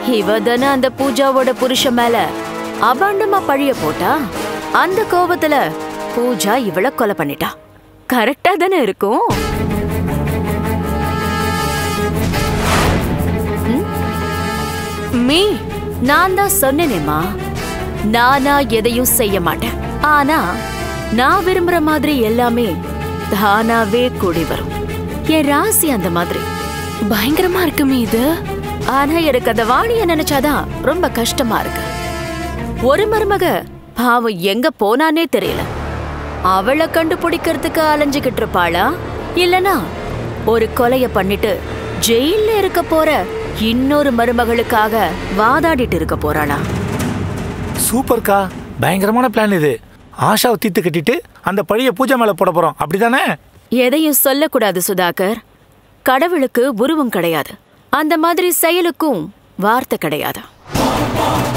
இவ தானே அந்த பூஜாவோட புருஷன் மேல அபாண்டமா பழிய போட்டா அந்த கோபத்துல பூஜா இவள கொலை பண்ணிட்டா கரெக்டா தானே இருக்கும் ம்? மீ நான் தான் சொன்னேனேம்மா நானா எதையும் செய்ய மாட்டேன் ஆனா நான் விரும்புற மாதிரி எல்லாமே தானாவே கூடி வரும் என் ராசி அந்த மாதிரி பயங்கரமா இருக்குமே இது ஆனா எனக்கு அந்த வாணிய நினைச்சாதான் ரொம்ப கஷ்டமா இருக்கு ஒரு மருமக பாவம் எங்க போனானே தெரியல அவளை கண்டுபிடிக்கிறதுக்கு அலைஞ்சுகிட்டு இருப்பாளா இல்லனா ஒரு கொலைய பண்ணிட்டு ஜெயில்ல இருக்க போற இன்னொரு மருமகளுக்காக வாதாடிட்டு இருக்க போறாளா சூப்பர்க்கா பயங்கரமான பிளான் இது ஆஷாவை தீத்து கட்டிட்டு அந்த பழைய பூஜை மேல போட போறோம் அப்படிதானே எதையும் சொல்லக்கூடாது சுதாகர் கடவுளுக்கு உருவம் கிடையாது அந்த மாதிரி செயலுக்கும் வார்த்தை கிடையாது